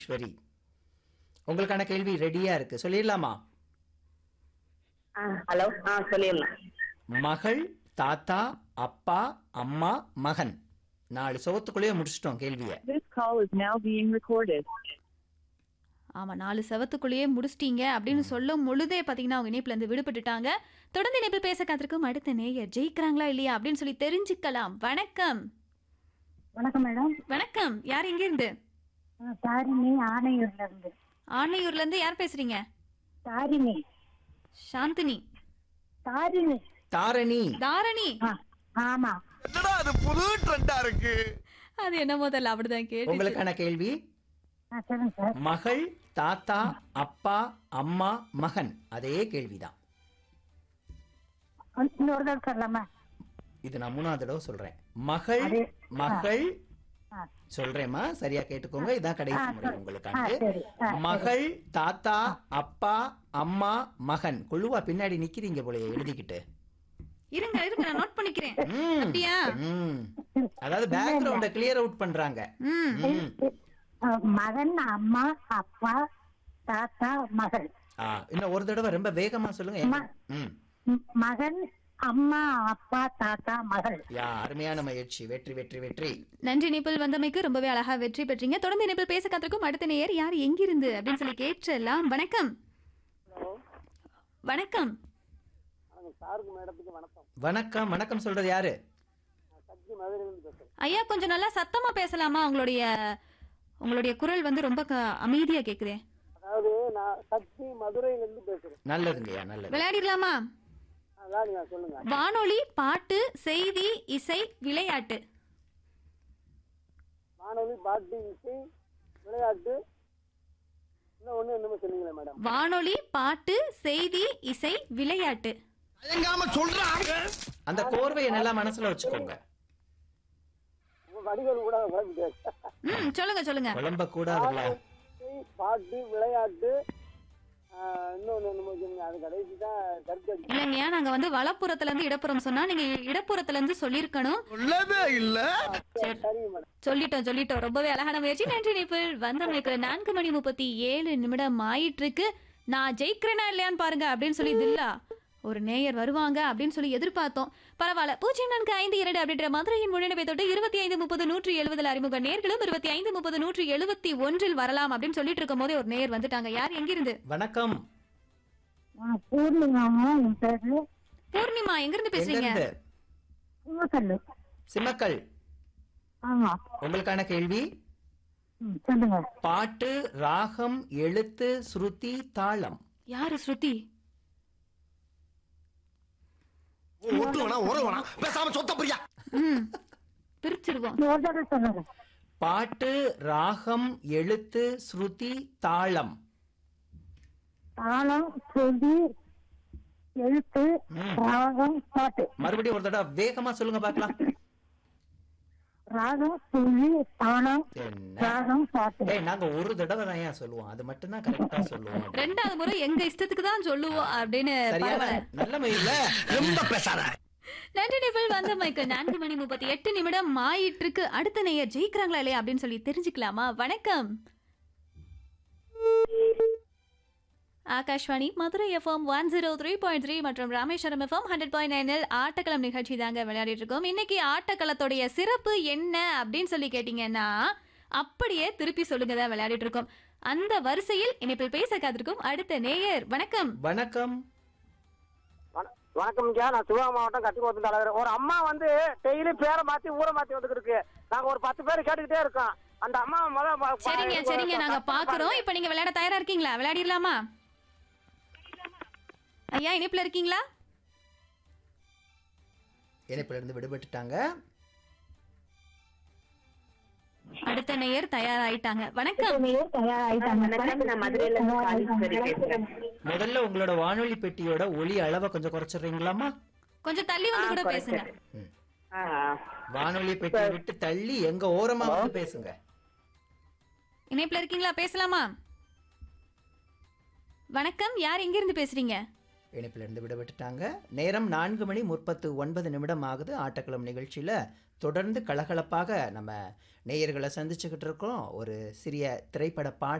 ஈஸ்வரி உங்களுக்கான கேள்வி ரெடியா இருக்கு சொல்லிடலாமா ஆ ஹலோ ஆ சொல்லிடலாம் மகள் தாத்தா அப்பா அம்மா மகன் நாலு சுவத்துக்குள்ளேயே முடிச்சிட்டோம் கேள்வியை This call is now being recorded. ஆமா நாலு செவத்துக்குள்ளேயே முடிச்சிட்டீங்க அப்படின்னு சொல்லும் பொழுதே பாத்தீங்கன்னா அவங்க இணைப்புல இருந்து விடுபட்டுட்டாங்க தொடர்ந்து இணைப்பில் பேச காத்திருக்கும் அடுத்த நேயர் ஜெயிக்கிறாங்களா இல்லையா அப்படின்னு சொல்லி தெரிஞ்சுக்கலாம் வணக்கம் வணக்கம் மேடம் வணக்கம் யார் எங்க இருந்து ஆ, தாரிணி ஆணையூர்ல இருந்து ஆணையூர்ல இருந்து யார் பேசுறீங்க தாரிணி சாந்தினி தாரிணி தாரணி தாரணி ஆ, ஆமா என்னடா அது புது ட்ரெண்டா இருக்கு அது என்ன முதல்ல அப்படிதான் கேட்டு உங்களுக்கான கேள்வி ஆ, சொல்லுங்க சார் மகள் தாத்தா அப்பா அம்மா மகன் அதே கேள்விதான் இன்னொரு தடவை சொல்லலாமா இது நான் மூணாவது தடவை சொல்றேன் மகள் அது- மகள் ஆ. சொல்றேன்மா சரியா கேட்டுக்கோங்க இதான் கடைசி ஆ, முறை சரி. உங்களுக்கான ஆ, சரி. ஆ, சரி. மகள் தாத்தா அப்பா அம்மா மகன் குழுவா பின்னாடி நிக்கிறீங்க போலயே எழுதிக்கிட்டு இருங்க இருங்க நான் நோட் பண்ணிக்கிறேன் ம், அப்படியா ம். அதாவது பேக்ரவுண்ட கிளியர் அவுட் பண்றாங்க ம் ம். ஆ, மகன் அம்மா அப்பா தாத்தா மகள் ஆ, இன்னும் ஒரு தடவை ரொம்ப வேகமா சொல்லுங்க அம்மா. ம். ம், மகன் அம்மா அப்பா தாத்தா மகள் யா அருமையான முயற்சி வெற்றி வெற்றி வெற்றி நன்றி இணைப்பில் வந்தமைக்கு ரொம்பவே அழகா வெற்றி பெற்றீங்க தொடர்ந்து இணைப்பில் பேச காத்திருக்கும் அடுத்த நேயர் யார் எங்கிருந்து அப்படின்னு சொல்லி கேட்டலாம் வணக்கம் வணக்கம் சாருக்கு மேடத்துக்கு வணக்கம் வணக்கம் வணக்கம் சொல்றது யாரு சக்தி மதுரையிலிருந்து பேசுறேன் ஐயா கொஞ்சம் நல்லா சத்தமா பேசலாமா உங்களுடைய உங்களுடைய குரல் வந்து ரொம்ப க- அமைதியா கேக்குதே அதாவது நான் சக்தி மதுரையிலிருந்து பேசுறேன் நல்லதுங்கய்யா நல்லது விளையாடிடலாமா அதான் நீங்க சொல்லுங்க வானொலி பாட்டு செய்தி இசை விளையாட்டு வானொலி பாட்டு இசை விளையாட்டு இன்னும் ஒண்ணு என்னமோ சொன்னீங்களே மேடம் வானொலி பாட்டு செய்தி இசை விளையாட்டு அயங்காம சொல்றாங்க அந்த கோர்வையை நல்லா மனசுல வச்சுக்கோங்க உங்க வடிகள் கூட குழம்பிட்டு ம் சொல்லுங்க சொல்லுங்க குழம்ப கூடாதுல்ல இசை பாட்டு விளையாட்டு ஆஹ், இன்னொன்னு என்னமோ சொன்னீங்க அது கடைசி தான் கருத்து அடிச்சு. இல்லைங்கய்யா நாங்க வந்து வலப்புறத்துல இருந்து இடப்புறம் சொன்னா நீங்க இடப்புறத்துல இருந்து சொல்லிருக்கணும் சொல்லவே இல்ல சரிங்க மேடம் சொல்லிட்டோம் சொல்லிட்டோம் ரொம்பவே அழகான முயற்சி நன்றி நிப்பிள் வந்தவங்களுக்கு நான்கு மணி முப்பத்தி ஏழு நிமிடம் ஆயிட்டு இருக்கு நான் ஜெயிக்கிறேனா இல்லையான்னு பாருங்க அப்படின்னு சொல்லி தில்லா ஒரு நேயர் வருவாங்க அப்படின்னு சொல்லி எதிர்பார்த்தோம் பரவாயில்ல பூஜ்ஜியம் நான்கு ஐந்து இரண்டு அப்படின்ற மதுரையின் முன்னிலை தொட்டு இருபத்தி ஐந்து முப்பது நூற்றி எழுபதில் அறிமுக நேர்களும் இருபத்தி ஐந்து முப்பது நூற்றி எழுபத்தி ஒன்றில் வரலாம் அப்படின்னு சொல்லிட்டு இருக்கும் போதே ஒரு நேயர் வந்துட்டாங்க யார் எங்கிருந்து வணக்கம் ஆ, பூர்ணிமாவும் என் பேரு பூர்ணிமா எங்கிருந்து எங்க பேசுறீங்க இருந்து சிவக்கல்லு சிம்மக்கல் ஆமா உங்களுக்கான கேள்வி ம், சொல்லுங்க பாட்டு ராகம் எழுத்து ஸ்ருதி தாளம் யாரு ஸ்ருதி ஒட்டு வேணா உற வேணா பேசாம சொத்த புரியா ம் பிரிச்சிருவோம் இன்னொரு தடவை சொல்லுங்க பாட்டு ராகம் எழுத்து ஸ்ருதி தாளம் தாளம் சுதி எழுத்து ம். ராகம் பாட்டு மறுபடியும் ஒரு தடவை வேகமா சொல்லுங்க பார்க்கலாம் ராகம் சுழி தாளம் என்ன ராகம் பாட்டு ஏய் நாங்க ஒரு தடவை தான் ஏன் சொல்லுவோம் அது மட்டும் தான் கரெக்டா சொல்லுவோம் ரெண்டாவது முறை எங்க இஷ்டத்துக்கு தான் சொல்லுவோம் அப்படின்னு சரியான பரவாயில்ல நல்ல மயில ரொம்ப பேசாத நன்றி நிபிள் வந்த மைக்கு நான்கு மணி முப்பத்தி எட்டு நிமிடம் ஆயிட்டு இருக்கு அடுத்த நேயர் ஜெயிக்கிறாங்களா இல்லையா அப்படின்னு சொல்லி தெரிஞ்சுக்கலாமா வணக்கம் Akashvani Madurai FM one zero three point three மற்றும் ராமேஸ்வரம் எஃப்எம் ஹண்ட்ரட் பாயிண்ட் நைனில் ஆட்டக்களம் நிகழ்ச்சி தாங்க விளையாடிட்டு இருக்கோம் இன்னைக்கு ஆட்டக்களத்துடைய சிறப்பு என்ன அப்படின்னு சொல்லி கேட்டீங்கன்னா அப்படியே திருப்பி சொல்லுங்க தான் விளையாடிட்டு இருக்கோம் அந்த வரிசையில் இணைப்பில் பேச காத்திருக்கும் அடுத்த நேயர் வணக்கம் வணக்கம் வண- வணக்கம் ஐயா நான் சிவகங்கை மாவட்டம் கட்டிக்கோத்து தலைவர் ஒரு அம்மா வந்து டெய்லி பேரை மாத்தி ஊரை மாத்தி வந்துட்டு இருக்கு நாங்க ஒரு பத்து பேர் கேட்டுக்கிட்டே இருக்கோம் அந்த அம்மா முத ப- ப- சரிங்க சரிங்க நாங்க பாக்குறோம் இப்ப நீங்க விளையாட தயாரா இருக்கீங்களா விளையாடிடலாமா ஐயா இணைப்புல இருக்கீங்களா இணைப்புல இருந்து விடுபட்டுட்டாங்க அடுத்த நேயர் தயாராயிட்டாங்க வணக்கம் வணக்கம், நான் மதுரையில இருந்து காளீஸ்வரி பேசுறேன். முதல்ல உங்களோட வானொலி பெட்டியோட ஒலி அளவை கொஞ்சம் குறைச்சிடுறீங்களாமா கொஞ்சம் தள்ளி வந்து கூட பேசுங்க ஆ, வானொலி பெட்டியை விட்டு தள்ளி எங்க ஓரமா வந்து பேசுங்க இணைப்புல இருக்கீங்களா பேசலாமா வணக்கம் யார் எங்க இருந்து பேசுறீங்க இணைப்பிலிருந்து விடுபட்டுட்டாங்க நேரம் நான்கு மணி முப்பத்து ஒன்பது நிமிடம் ஆகுது ஆட்டக்களம் நிகழ்ச்சியில் தொடர்ந்து கலகலப்பாக நம்ம நேயர்களை சந்திச்சுக்கிட்டு இருக்கோம் ஒரு சிறிய திரைப்பட பாடல்